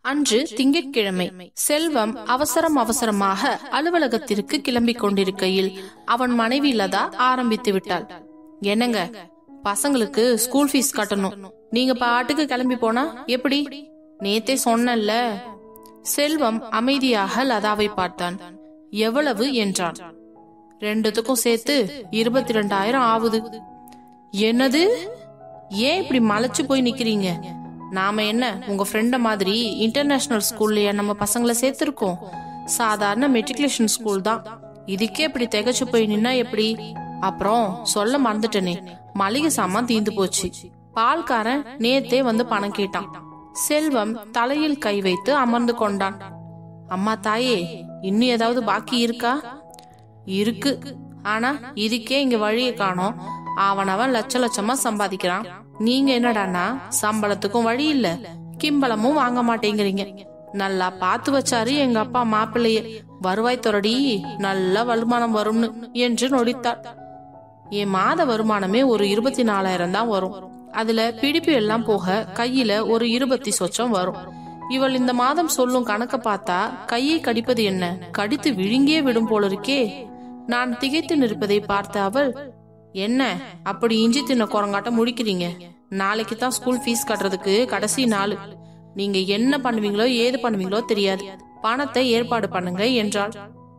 அன்று திங்கட்கிழமை செல்வம் அவசரம் அவசரமாக அலுவலகத்திற்கு கிளம்பிக் கொண்டிருக்கையில் அவன் மனைவி லதா ஆரம்பித்து விட்டாள் என்னங்க பசங்களுக்கு ஸ்கூல் ஃபீஸ் கட்டணும் நீங்க பாட்டுக்கு கிளம்பி போனா எப்படி நேத்தே சொன்னல்ல செல்வம் அமைதியாக லதாவை பார்த்தான் எவ்வளவு என்றான் ரெண்டுத்துக்கும் சேர்த்து இருபத்தி ரெண்டாயிரம் ஆகுது என்னது ஏன் இப்படி மலைச்சு போய் நிக்கிறீங்க நாம என்ன உங்க ஃப்ரெண்ட மாதிரி இன்டர்நேஷனல் ஸ்கூல்லயா நம்ம பசங்களை சேர்த்திருக்கோம் சாதாரண மெட்ரிகுலேஷன் ஸ்கூல் தான் இதுக்கே இப்படி திகச்சு போய் நின்னா எப்படி அப்புறம் சொல்ல மறந்துட்டனே மளிகை சாமான் தீந்து போச்சு பால்காரன் நேத்தே வந்து பணம் கேட்டான் செல்வம் தலையில் கை வைத்து அமர்ந்து கொண்டான் அம்மா தாயே இன்னும் ஏதாவது பாக்கி இருக்கா இருக்கு ஆனா இதுக்கே இங்க வழியை காணோம் அவனவன் லட்ச லட்சமா சம்பாதிக்கிறான் நீங்க என்னடான்னா சம்பளத்துக்கும் வழி இல்ல கிம்பளமும் வாங்க மாட்டேங்கிறீங்க நல்லா பார்த்து வச்சாரு எங்க அப்பா மாப்பிள்ளைய வருவாய் துறடி நல்ல வருமானம் வரும்னு என்று நொடித்தார் என் மாத வருமானமே ஒரு இருபத்தி நாலாயிரம் தான் வரும் அதுல பிடிப்பு எல்லாம் போக கையில ஒரு இருபத்தி சொச்சம் வரும் இவள் இந்த மாதம் சொல்லும் கணக்க பார்த்தா கையை கடிப்பது என்ன கடித்து விழுங்கியே விடும் போல இருக்கே நான் திகைத்து நிற்பதை பார்த்த அவள் என்ன அப்படி இஞ்சி தின்ன குரங்காட்ட முடிக்கிறீங்க நாளைக்கு தான் ஸ்கூல் ஃபீஸ் கட்டுறதுக்கு கடைசி நாள் நீங்க என்ன பண்ணுவீங்களோ ஏது பண்ணுவீங்களோ தெரியாது பணத்தை ஏற்பாடு பண்ணுங்க என்றாள்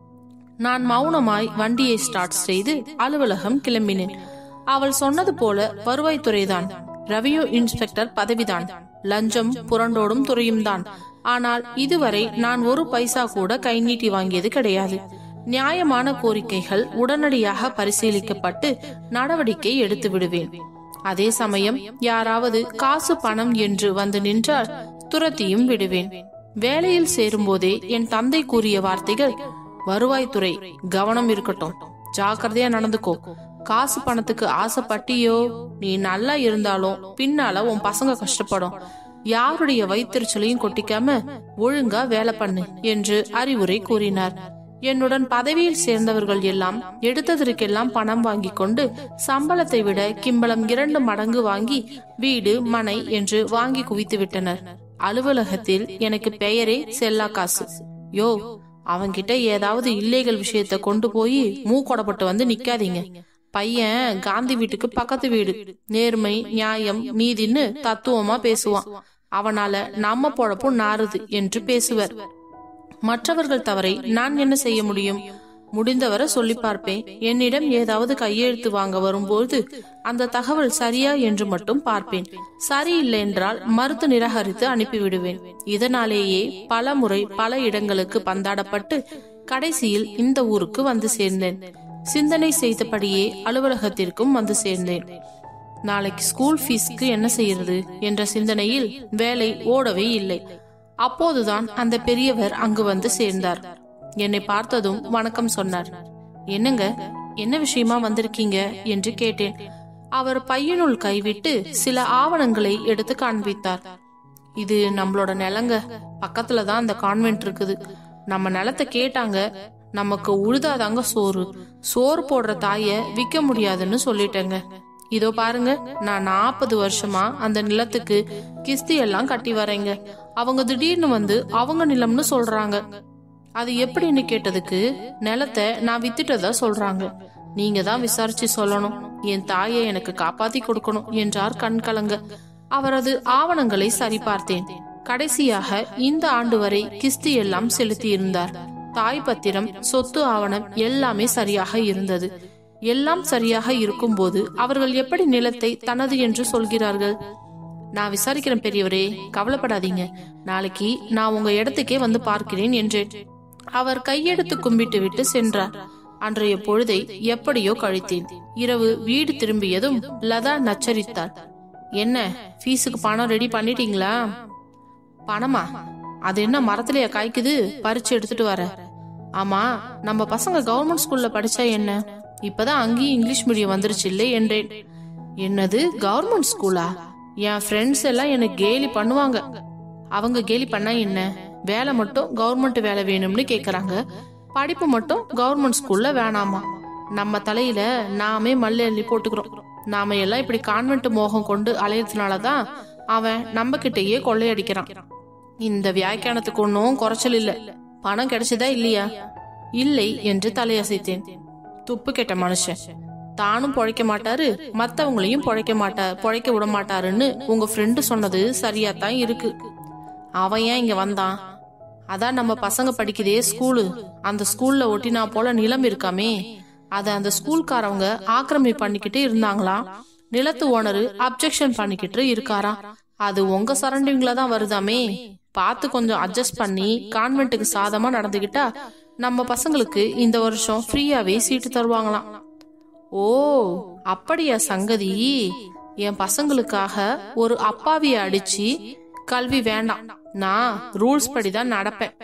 நான் மௌனமாய் வண்டியை ஸ்டார்ட் செய்து அலுவலகம் கிளம்பினேன் அவள் சொன்னது போல வருவாய்த்துறைதான் ரெவன்யூ இன்ஸ்பெக்டர் பதவிதான் லஞ்சம் புரண்டோடும் துறையும் தான் ஆனால் இதுவரை நான் ஒரு பைசா கூட கை நீட்டி வாங்கியது கிடையாது நியாயமான கோரிக்கைகள் உடனடியாக பரிசீலிக்கப்பட்டு நடவடிக்கை எடுத்து விடுவேன் அதே சமயம் யாராவது காசு பணம் என்று வந்து நின்றால் துரத்தியும் விடுவேன் வேலையில் சேரும்போதே என் தந்தை கூறிய வார்த்தைகள் வருவாய்த்துறை கவனம் இருக்கட்டும் ஜாக்கிரதையா நடந்துக்கோ காசு பணத்துக்கு ஆசைப்பட்டியோ நீ நல்லா இருந்தாலும் பின்னால உன் பசங்க கஷ்டப்படும் யாருடைய வயிற்றுச்சலையும் கொட்டிக்காம ஒழுங்கா வேலை பண்ணு என்று அறிவுரை கூறினார் என்னுடன் பதவியில் சேர்ந்தவர்கள் எல்லாம் எடுத்ததற்கெல்லாம் பணம் வாங்கி கொண்டு சம்பளத்தை விட கிம்பளம் இரண்டு மடங்கு வாங்கி வீடு மனை என்று வாங்கி குவித்து விட்டனர் அலுவலகத்தில் எனக்கு பெயரே செல்லா காசு யோ அவங்கிட்ட ஏதாவது இல்லீகல் விஷயத்த கொண்டு போய் மூக்கொடப்பட்டு வந்து நிக்காதீங்க பையன் காந்தி வீட்டுக்கு பக்கத்து வீடு நேர்மை நியாயம் நீதின்னு தத்துவமா பேசுவான் அவனால நம்ம பொழப்பும் நாறுது என்று பேசுவர் மற்றவர்கள் தவறை நான் என்ன செய்ய முடியும் முடிந்தவரை சொல்லி பார்ப்பேன் என்னிடம் ஏதாவது கையெழுத்து வாங்க வரும்போது அந்த தகவல் சரியா என்று மட்டும் பார்ப்பேன் சரியில்லை என்றால் மறுத்து நிராகரித்து அனுப்பிவிடுவேன் இதனாலேயே பல முறை பல இடங்களுக்கு பந்தாடப்பட்டு கடைசியில் இந்த ஊருக்கு வந்து சேர்ந்தேன் சிந்தனை செய்தபடியே அலுவலகத்திற்கும் வந்து சேர்ந்தேன் நாளைக்கு ஸ்கூல் ஃபீஸ்க்கு என்ன செய்யறது என்ற சிந்தனையில் வேலை ஓடவே இல்லை அப்போதுதான் அந்த பெரியவர் அங்கு வந்து சேர்ந்தார் என்னை பார்த்ததும் வணக்கம் சொன்னார் என்னங்க என்ன விஷயமா வந்திருக்கீங்க என்று கேட்டேன் அவர் பையனுள் கைவிட்டு சில ஆவணங்களை எடுத்து காண்பித்தார் இது நம்மளோட நிலங்க பக்கத்துல தான் அந்த கான்வென்ட் இருக்குது நம்ம நிலத்தை கேட்டாங்க நமக்கு உழுதாதாங்க சோறு சோறு போடுற தாய விக்க முடியாதுன்னு சொல்லிட்டேங்க இதோ பாருங்க நான் நாற்பது வருஷமா அந்த நிலத்துக்கு கிஸ்தி எல்லாம் கட்டி வரேங்க அவங்க திடீர்னு வந்து அவங்க நிலம்னு சொல்றாங்க அது எப்படின்னு கேட்டதுக்கு நிலத்தை நான் வித்துட்டதா சொல்றாங்க நீங்க தான் விசாரிச்சு சொல்லணும் என் தாயை எனக்கு காப்பாத்தி கொடுக்கணும் என்றார் கண் கலங்க அவரது ஆவணங்களை சரிபார்த்தேன் கடைசியாக இந்த ஆண்டு வரை கிஸ்தி எல்லாம் செலுத்தி இருந்தார் தாய் பத்திரம் சொத்து ஆவணம் எல்லாமே சரியாக இருந்தது எல்லாம் சரியாக இருக்கும்போது அவர்கள் எப்படி நிலத்தை தனது என்று சொல்கிறார்கள் நான் விசாரிக்கிறேன் பெரியவரே கவலைப்படாதீங்க நாளைக்கு நான் உங்க இடத்துக்கே வந்து பார்க்கிறேன் என்றேன் அவர் கையெடுத்து கும்பிட்டு விட்டு சென்றார் அன்றைய பொழுதை எப்படியோ கழித்தேன் இரவு வீடு திரும்பியதும் லதா நச்சரித்தாள் என்ன ஃபீஸுக்கு பணம் ரெடி பண்ணிட்டீங்களா பணமா அது என்ன மரத்திலேயே காய்க்குது பறிச்சு எடுத்துட்டு வர ஆமா நம்ம பசங்க கவர்மெண்ட் ஸ்கூல்ல படிச்சா என்ன இப்பதான் அங்கேயும் இங்கிலீஷ் மீடியம் வந்துருச்சு இல்லை என்றேன் என்னது கவர்மெண்ட் ஸ்கூலா என் ஃப்ரெண்ட்ஸ் எல்லாம் என்ன கேலி பண்ணுவாங்க அவங்க கேலி பண்ணா என்ன வேலை மட்டும் கவர்மெண்ட் வேலை வேணும்னு கேக்குறாங்க படிப்பு மட்டும் கவர்மெண்ட் ஸ்கூல்ல வேணாமா நம்ம தலையில நாமே மல்லி அள்ளி போட்டுக்கிறோம் நாம எல்லாம் இப்படி கான்வென்ட் மோகம் கொண்டு அலையறதுனாலதான் அவன் நம்ம கிட்டயே கொள்ளையடிக்கிறான் இந்த வியாக்கியானத்துக்கு ஒன்றும் குறைச்சல் இல்ல பணம் கிடைச்சதா இல்லையா இல்லை என்று தலையசைத்தேன் துப்பு கெட்ட மனுஷன் தானும் பொழைக்க மாட்டாரு மத்தவங்களையும் பொழைக்க மாட்டா பொழைக்க விட மாட்டாருன்னு உங்க ஃப்ரெண்டு சொன்னது சரியா தான் இருக்கு அவன் ஏன் இங்க வந்தான் அதான் நம்ம பசங்க படிக்குதே ஸ்கூலு அந்த ஸ்கூல்ல ஒட்டினா போல நிலம் இருக்காமே அத அந்த ஸ்கூல்காரவங்க ஆக்கிரமி பண்ணிக்கிட்டு இருந்தாங்களாம் நிலத்து ஓனரு அப்ஜெக்ஷன் பண்ணிக்கிட்டு இருக்காராம் அது உங்க சரௌண்டிங்ல தான் வருதாமே பார்த்து கொஞ்சம் அட்ஜஸ்ட் பண்ணி கான்வென்ட்டுக்கு சாதமா நடந்துகிட்டா நம்ம பசங்களுக்கு இந்த வருஷம் ஃப்ரீயாவே சீட்டு தருவாங்களாம் ஓ அப்படியா சங்கதி என் பசங்களுக்காக ஒரு அப்பாவிய அடிச்சு கல்வி வேண்டாம் நான் ரூல்ஸ் படி தான் நடப்பேன்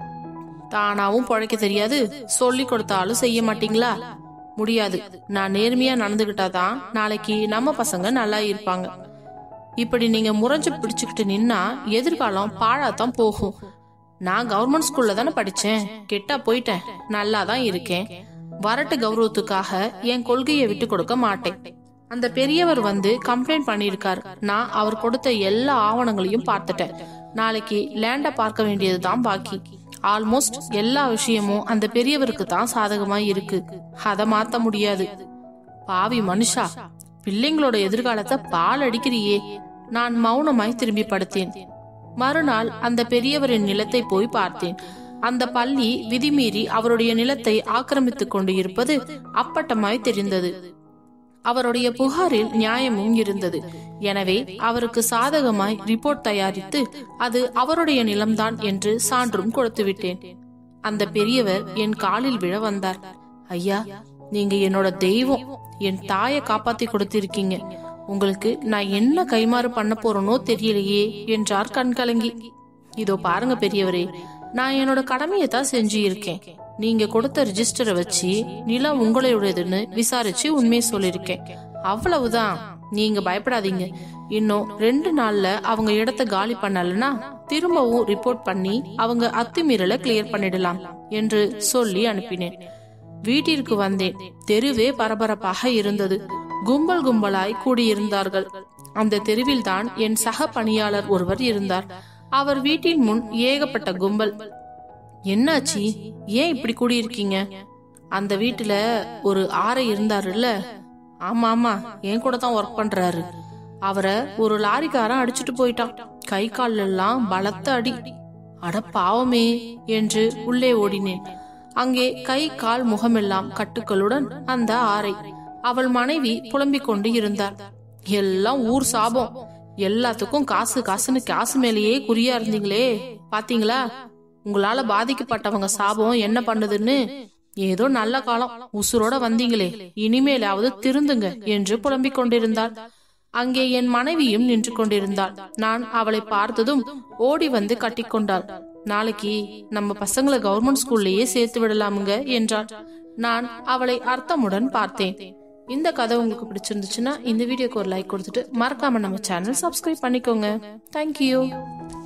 தானாவும் பொழைக்க தெரியாது சொல்லி கொடுத்தாலும் செய்ய மாட்டீங்களா முடியாது நான் நேர்மையா நடந்துகிட்டாதான் நாளைக்கு நம்ம பசங்க நல்லா இருப்பாங்க இப்படி நீங்க முறைஞ்சு பிடிச்சுக்கிட்டு நின்னா எதிர்காலம் பாழாதான் போகும் நான் கவர்மெண்ட் ஸ்கூல்ல தானே படிச்சேன் கெட்டா போயிட்டேன் நல்லா தான் இருக்கேன் வரட்டு கௌரவத்துக்காக என் கொள்கையை விட்டு கொடுக்க மாட்டேன் அந்த பெரியவர் வந்து கம்ப்ளைண்ட் பண்ணியிருக்கார் நான் அவர் கொடுத்த எல்லா ஆவணங்களையும் பார்த்துட்டேன் நாளைக்கு லேண்ட பார்க்க வேண்டியதுதான் பாக்கி ஆல்மோஸ்ட் எல்லா விஷயமும் அந்த பெரியவருக்கு தான் சாதகமா இருக்கு அத மாத்த முடியாது பாவி மனுஷா பிள்ளைங்களோட எதிர்காலத்தை பால் அடிக்கிறியே நான் மௌனமாய் திரும்பி படுத்தேன் மறுநாள் அந்த பெரியவரின் நிலத்தை போய் பார்த்தேன் அந்த பள்ளி விதிமீறி அவருடைய நிலத்தை ஆக்கிரமித்துக் கொண்டு இருப்பது அப்பட்டமாய் தெரிந்தது அவருடைய புகாரில் நியாயமும் இருந்தது எனவே அவருக்கு சாதகமாய் ரிப்போர்ட் தயாரித்து அது அவருடைய நிலம்தான் என்று சான்றும் கொடுத்து விட்டேன் அந்த பெரியவர் என் காலில் விழ வந்தார் ஐயா நீங்க என்னோட தெய்வம் என் தாயை காப்பாத்தி கொடுத்திருக்கீங்க உங்களுக்கு நான் என்ன கைமாறு பண்ண போறேனோ தெரியலையே என்றார் கண்கலங்கி இதோ பாருங்க பெரியவரே நான் என்னோட கடமையை தான் செஞ்சு இருக்கேன் நீங்க கொடுத்த ரிஜிஸ்டரை வச்சு நிலம் உங்களுடையதுன்னு விசாரிச்சு உண்மையை சொல்லிருக்கேன் அவ்வளவுதான் நீங்க பயப்படாதீங்க இன்னும் ரெண்டு நாள்ல அவங்க இடத்த காலி பண்ணலனா திரும்பவும் ரிப்போர்ட் பண்ணி அவங்க அத்துமீறலை கிளியர் பண்ணிடலாம் என்று சொல்லி அனுப்பினேன் வீட்டிற்கு வந்தேன் தெருவே பரபரப்பாக இருந்தது கும்பல் கும்பலாய் கூடியிருந்தார்கள் அந்த தெருவில்தான் என் சக பணியாளர் ஒருவர் இருந்தார் அவர் வீட்டின் முன் ஏகப்பட்ட கும்பல் என்னாச்சு ஏன் இப்படி கூடியிருக்கீங்க அந்த வீட்டுல ஒரு ஆரை இருந்தாருல்ல ஆமா ஆமா என் கூட தான் ஒர்க் பண்றாரு அவரை ஒரு லாரிக்காரன் அடிச்சுட்டு போயிட்டான் கை கால் எல்லாம் பலத்த அடி அட பாவமே என்று உள்ளே ஓடினேன் அங்கே கை கால் முகமெல்லாம் கட்டுக்களுடன் அந்த ஆரை அவள் மனைவி புலம்பிக் கொண்டு இருந்தார் எல்லாம் ஊர் சாபம் எல்லாத்துக்கும் காசு காசுன்னு காசு மேலேயே குறியா இருந்தீங்களே பாத்தீங்களா உங்களால பாதிக்கப்பட்டவங்க சாபம் என்ன பண்ணுதுன்னு ஏதோ நல்ல காலம் உசுரோட வந்தீங்களே இனிமேலாவது திருந்துங்க என்று புலம்பிக் கொண்டிருந்தாள் அங்கே என் மனைவியும் நின்று கொண்டிருந்தாள் நான் அவளை பார்த்ததும் ஓடி வந்து கட்டிக்கொண்டாள் நாளைக்கு நம்ம பசங்களை கவர்மெண்ட் ஸ்கூல்லயே சேர்த்து விடலாமுங்க என்றாள் நான் அவளை அர்த்தமுடன் பார்த்தேன் இந்த கதை உங்களுக்கு பிடிச்சிருந்துச்சுன்னா இந்த வீடியோக்கு ஒரு லைக் கொடுத்துட்டு மறக்காம நம்ம சேனல் சப்ஸ்கிரைப் பண்ணிக்கோங்க தேங்க்யூ